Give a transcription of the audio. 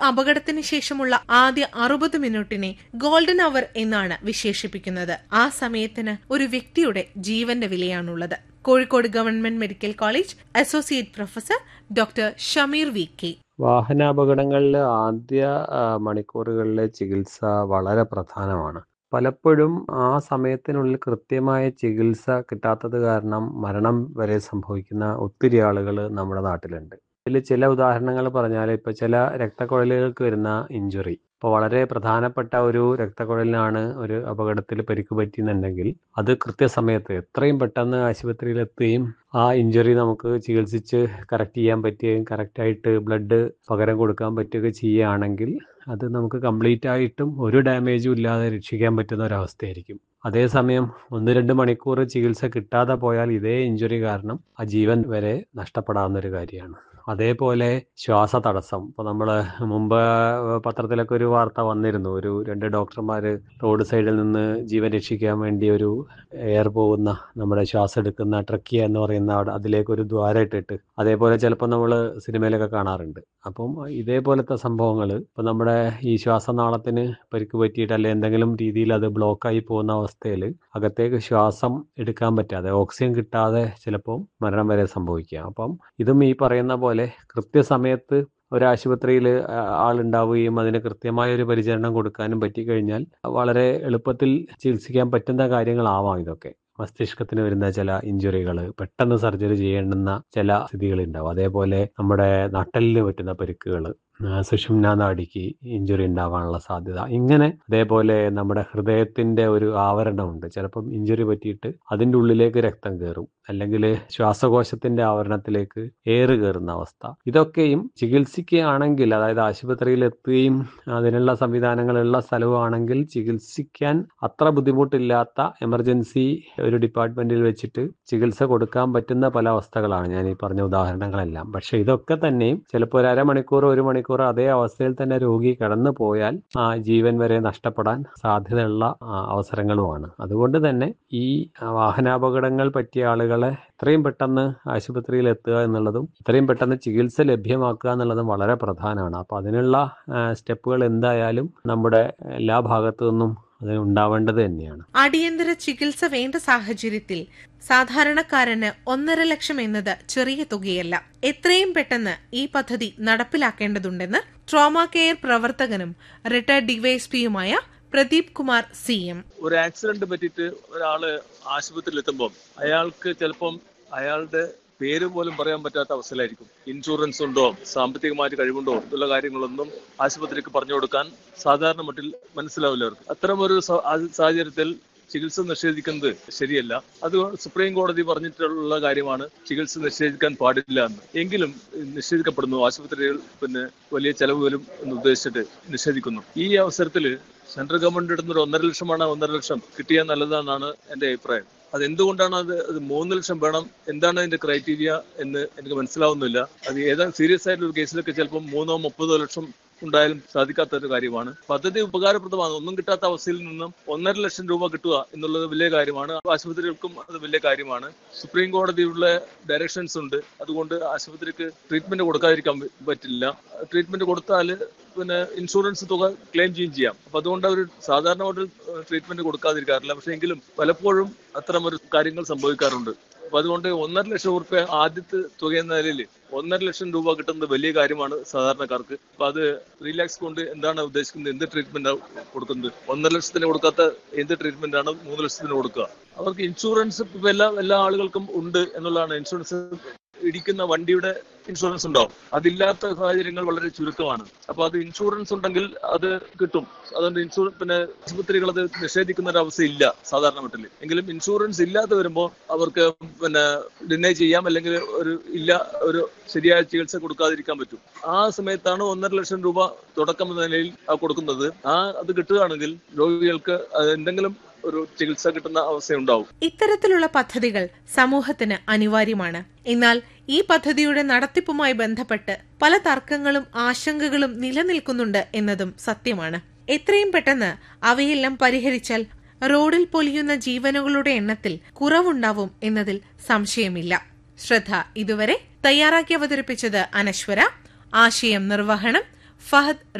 അപകടത്തിന് ശേഷമുള്ള ആദ്യ അറുപത് മിനിറ്റിനെ ഗോൾഡൻ അവർ എന്നാണ് വിശേഷിപ്പിക്കുന്നത് ആ സമയത്തിന് ഒരു വ്യക്തിയുടെ ജീവന്റെ വിലയാണുള്ളത് Kozhikode government medical college associate professor doctor Shameer V K വാഹനാപകടങ്ങളിൽ ആദ്യ ആ, മണിക്കൂറുകളിലെ ചികിത്സ വളരെ പ്രധാനമാണ് പലപ്പോഴും ആ സമയത്തിനുള്ളിൽ കൃത്യമായ ചികിത്സ കിട്ടാത്തത് കാരണം മരണം വരെ സംഭവിക്കുന്ന ഒത്തിരി ആളുകൾ നമ്മുടെ നാട്ടിലുണ്ട് ഇതിൽ ചില ഉദാഹരണങ്ങൾ പറഞ്ഞാൽ ഇപ്പോൾ ചില രക്തക്കുഴലുകൾക്ക് വരുന്ന ഇഞ്ചുറി ഇപ്പോൾ വളരെ പ്രധാനപ്പെട്ട ഒരു രക്തക്കുഴലിനാണ് ഒരു അപകടത്തിൽ പരിക്ക് പറ്റിയെന്നുണ്ടെങ്കിൽ അത് കൃത്യസമയത്ത് എത്രയും പെട്ടെന്ന് ആശുപത്രിയിൽ എത്തുകയും ആ ഇഞ്ചുറി നമുക്ക് ചികിത്സിച്ച് കറക്റ്റ് ചെയ്യാൻ പറ്റുകയും കറക്റ്റായിട്ട് ബ്ലഡ് പകരം കൊടുക്കാൻ പറ്റുകയൊക്കെ ചെയ്യുകയാണെങ്കിൽ അത് നമുക്ക് കംപ്ലീറ്റ് ആയിട്ടും ഒരു ഡാമേജും ഇല്ലാതെ രക്ഷിക്കാൻ പറ്റുന്ന ഒരവസ്ഥയായിരിക്കും അതേസമയം ഒന്ന് രണ്ട് മണിക്കൂർ ചികിത്സ കിട്ടാതെ പോയാൽ ഇതേ ഇഞ്ചുറി കാരണം ആ ജീവൻ വരെ നഷ്ടപ്പെടാവുന്ന ഒരു കാര്യമാണ് അതേപോലെ ശ്വാസ തടസ്സം ഇപ്പോൾ നമ്മൾ മുമ്പ് പത്രത്തിലൊക്കെ ഒരു വാർത്ത വന്നിരുന്നു ഒരു രണ്ട് ഡോക്ടർമാർ റോഡ് സൈഡിൽ നിന്ന് ജീവൻ രക്ഷിക്കാൻ വേണ്ടി ഒരു എയർ പോകുന്ന നമ്മുടെ ശ്വാസം എടുക്കുന്ന ട്രക്കിയ എന്ന് പറയുന്ന അവിടെ അതിലേക്ക് ഒരു ദ്വാരം ഇട്ടിട്ട് അതേപോലെ ചിലപ്പോൾ നമ്മൾ സിനിമയിലൊക്കെ കാണാറുണ്ട് അപ്പം ഇതേപോലത്തെ സംഭവങ്ങൾ ഇപ്പം നമ്മുടെ ഈ ശ്വാസനാളത്തിന് പരിക്ക് പറ്റിയിട്ട് അല്ലെങ്കിൽ എന്തെങ്കിലും രീതിയിൽ അത് ബ്ലോക്കായി പോകുന്ന അവസ്ഥയിൽ അകത്തേക്ക് ശ്വാസം എടുക്കാൻ പറ്റാതെ ഓക്സിജൻ കിട്ടാതെ ചിലപ്പോൾ മരണം വരെ സംഭവിക്കുക അപ്പം ഇതും ഈ പറയുന്ന പോലെ കൃത്യസമയത്ത് ഒരു ആശുപത്രിയിൽ ആളുണ്ടാവുകയും അതിന് കൃത്യമായ ഒരു പരിചരണം കൊടുക്കാനും പറ്റിക്കഴിഞ്ഞാൽ വളരെ എളുപ്പത്തിൽ ചികിത്സിക്കാൻ പറ്റുന്ന കാര്യങ്ങളാവാം ഇതൊക്കെ മസ്തിഷ്കത്തിന് വരുന്ന ചില ഇഞ്ചുറികൾ പെട്ടെന്ന് സർജറി ചെയ്യേണ്ടുന്ന ചില സ്ഥിതികൾ ഉണ്ടാവും അതേപോലെ നമ്മുടെ നട്ടലിന് പറ്റുന്ന പരിക്കുകൾ സുഷുമ്ന നാടിക്ക് ഇഞ്ചുറി ഉണ്ടാവാനുള്ള സാധ്യത ഇങ്ങനെ അതേപോലെ നമ്മുടെ ഹൃദയത്തിന്റെ ഒരു ആവരണമുണ്ട് ചിലപ്പം ഇഞ്ചുറി പറ്റിയിട്ട് അതിൻ്റെ ഉള്ളിലേക്ക് രക്തം കയറും അല്ലെങ്കിൽ ശ്വാസകോശത്തിന്റെ ആവരണത്തിലേക്ക് എയർ കയറുന്ന അവസ്ഥ ഇതൊക്കെയും ചികിത്സിക്കുകയാണെങ്കിൽ അതായത് ആശുപത്രിയിൽ എത്തുകയും അതിനുള്ള സംവിധാനങ്ങളുള്ള സ്ഥലവുമാണെങ്കിൽ ചികിത്സിക്കാൻ അത്ര ബുദ്ധിമുട്ടില്ലാത്ത എമർജൻസി ഒരു ഡിപ്പാർട്ട്മെന്റിൽ വെച്ചിട്ട് ചികിത്സ കൊടുക്കാൻ പറ്റുന്ന പല അവസ്ഥകളാണ് ഞാൻ ഈ പറഞ്ഞ ഉദാഹരണങ്ങളെല്ലാം പക്ഷെ ഇതൊക്കെ തന്നെയും ചിലപ്പോൾ ഒരു അരമണിക്കൂർ ഒരു മണിക്കൂർ അതേ അവസ്ഥയിൽ തന്നെ രോഗി കടന്നു പോയാൽ ആ ജീവൻ വരെ നഷ്ടപ്പെടാൻ സാധ്യതയുള്ള ആ, അവസരങ്ങളുമാണ് അതുകൊണ്ട് തന്നെ ഈ ആ, വാഹനാപകടങ്ങൾ പറ്റിയ ആളുകളെ എത്രയും പെട്ടെന്ന് ആശുപത്രിയിൽ എത്തുക എന്നുള്ളതും എത്രയും പെട്ടെന്ന് ചികിത്സ ലഭ്യമാക്കുക എന്നുള്ളതും വളരെ പ്രധാനമാണ് അപ്പോൾ അതിനുള്ള സ്റ്റെപ്പുകൾ എന്തായാലും നമ്മുടെ എല്ലാ ഭാഗത്തു നിന്നും അത് ഉണ്ടാവേണ്ടത് തന്നെയാണ് അടിയന്തര ചികിത്സ വേണ്ട സാഹചര്യത്തിൽ സാധാരണക്കാരന് ഒന്നര ലക്ഷം എന്നത് ചെറിയ തുകയല്ല എത്രയും പെട്ടെന്ന് ഈ പദ്ധതി നടപ്പിലാക്കേണ്ടതുണ്ടെന്ന് ട്രോമ കെയർ പ്രവർത്തകനും റിട്ടയർഡ് ഡിവൈഎസ്പിയുമായ പ്രദീപ് കുമാർ സി എം ഒരു ആക്സിഡന്റ് പറ്റിയിട്ട് ഒരാള് ആശുപത്രിയിൽ എത്തുമ്പം അയാൾക്ക് ചിലപ്പം അയാളുടെ പേര് പോലും പറയാൻ പറ്റാത്ത അവസ്ഥയിലായിരിക്കും ഇൻഷുറൻസ് ഉണ്ടോ സാമ്പത്തികമായിട്ട് കഴിവുണ്ടോ എന്നുള്ള കാര്യങ്ങളൊന്നും ആശുപത്രിക്ക് പറഞ്ഞു കൊടുക്കാൻ സാധാരണ മട്ടിൽ മനസ്സിലാവില്ല അവർക്ക് അത്തരമൊരു സ- ആ സാഹചര്യത്തിൽ ചികിത്സ നിഷേധിക്കുന്നത് ശരിയല്ല അത് സുപ്രീം കോടതി പറഞ്ഞിട്ടുള്ള കാര്യമാണ് ചികിത്സ നിഷേധിക്കാൻ പാടില്ല എന്ന് എങ്കിലും നിഷേധിക്കപ്പെടുന്നു ആശുപത്രികൾ പിന്നെ വലിയ ചെലവ് വരും എന്ന് ഉദ്ദേശിച്ചിട്ട് നിഷേധിക്കുന്നു ഈ അവസരത്തിൽ സെൻട്രൽ ഗവൺമെന്റ് ഇടുന്ന ഒരു ഒന്നര ലക്ഷമാണ് ഒന്നര ലക്ഷം കിട്ടിയാൽ നല്ലതാണെന്നാണ് എന്റെ അഭിപ്രായം അത് എന്തുകൊണ്ടാണ് അത് അത് മൂന്ന് ലക്ഷം വേണം എന്താണ് അതിന്റെ ക്രൈറ്റീരിയ എന്ന് എനിക്ക് മനസ്സിലാവുന്നില്ല അത് ഏതാണ്ട് സീരിയസ് ആയിട്ടുള്ള ഒരു കേസിലൊക്കെ ചിലപ്പോൾ മൂന്നോ മുപ്പതോ ലക്ഷം ഉണ്ടായാലും സാധിക്കാത്ത ഒരു കാര്യമാണ് പദ്ധതി ഉപകാരപ്രദമാണ് ഒന്നും കിട്ടാത്ത അവസ്ഥയിൽ നിന്നും ഒന്നര ലക്ഷം രൂപ കിട്ടുക എന്നുള്ളത് വലിയ കാര്യമാണ് ആശുപത്രികൾക്കും അത് വലിയ കാര്യമാണ് സുപ്രീം കോടതിയുള്ള ഡയറക്ഷൻസ് ഉണ്ട് അതുകൊണ്ട് ആശുപത്രിക്ക് ട്രീറ്റ്മെന്റ് കൊടുക്കാതിരിക്കാൻ പ- പറ്റില്ല ട്രീറ്റ്മെന്റ് കൊടുത്താൽ പിന്നെ ഇൻഷുറൻസ് തുക ക്ലെയിം ചെയ്യുകയും ചെയ്യാം അപ്പൊ അതുകൊണ്ട് അവർ സാധാരണ ഒരു ട്രീറ്റ്മെന്റ് കൊടുക്കാതിരിക്കാറില്ല പക്ഷെ എങ്കിലും പലപ്പോഴും അത്തരം ഒരു കാര്യങ്ങൾ സംഭവിക്കാറുണ്ട് അപ്പൊ അതുകൊണ്ട് ഒന്നര ലക്ഷം റുപ്യ ആദ്യത്തെ തുക എന്ന നിലയിൽ ഒന്നര ലക്ഷം രൂപ കിട്ടുന്നത് വലിയ കാര്യമാണ് സാധാരണക്കാർക്ക് അപ്പൊ അത് ത്രീ ലാക്സ് കൊണ്ട് എന്താണ് ഉദ്ദേശിക്കുന്നത് എന്ത് ട്രീറ്റ്മെന്റ് കൊടുക്കുന്നത് ഒന്നര ലക്ഷത്തിന് കൊടുക്കാത്ത എന്ത് ട്രീറ്റ്മെന്റ് ആണ് മൂന്ന് ലക്ഷത്തിന് കൊടുക്കുക അവർക്ക് ഇൻഷുറൻസ് ഇപ്പൊ എല്ലാ എല്ലാ ആളുകൾക്കും ഉണ്ട് എന്നുള്ളതാണ് ഇൻഷുറൻസ് ഇടിക്കുന്ന വണ്ടിയുടെ ഇൻഷുറൻസ് ഉണ്ടാവും അതില്ലാത്ത സാഹചര്യങ്ങൾ വളരെ ചുരുക്കമാണ് അപ്പൊ അത് ഇൻഷുറൻസ് ഉണ്ടെങ്കിൽ അത് കിട്ടും അതുകൊണ്ട് ഇൻഷുറൻസ് പിന്നെ ആശുപത്രികൾ അത് നിഷേധിക്കുന്ന ഒരു അവസ്ഥ ഇല്ല സാധാരണ മട്ടിൽ എങ്കിലും ഇൻഷുറൻസ് ഇല്ലാതെ വരുമ്പോൾ അവർക്ക് പിന്നെ ഡിനൈ ചെയ്യാം അല്ലെങ്കിൽ ഒരു ഇല്ല ഒരു ശരിയായ ചികിത്സ കൊടുക്കാതിരിക്കാൻ പറ്റും ആ സമയത്താണ് ഒന്നര ലക്ഷം രൂപ തുടക്കം എന്ന നിലയിൽ ആ കൊടുക്കുന്നത് ആ അത് കിട്ടുകയാണെങ്കിൽ രോഗികൾക്ക് അത് എന്തെങ്കിലും ഒരു ചികിത്സ കിട്ടുന്ന അവസ്ഥയുണ്ടാവും ഇത്തരത്തിലുള്ള പദ്ധതികൾ സമൂഹത്തിന് അനിവാര്യമാണ് എന്നാൽ ഈ പദ്ധതിയുടെ നടത്തിപ്പുമായി ബന്ധപ്പെട്ട് പല തർക്കങ്ങളും ആശങ്കകളും നിലനിൽക്കുന്നുണ്ട് എന്നതും സത്യമാണ് എത്രയും പെട്ടെന്ന് അവയെല്ലാം പരിഹരിച്ചാൽ റോഡിൽ പൊലിയുന്ന ജീവനുകളുടെ എണ്ണത്തിൽ കുറവുണ്ടാവും എന്നതിൽ സംശയമില്ല ശ്രദ്ധ ഇതുവരെ തയ്യാറാക്കി അവതരിപ്പിച്ചത് അനശ്വര ആശയം നിർവഹണം ഫഹദ്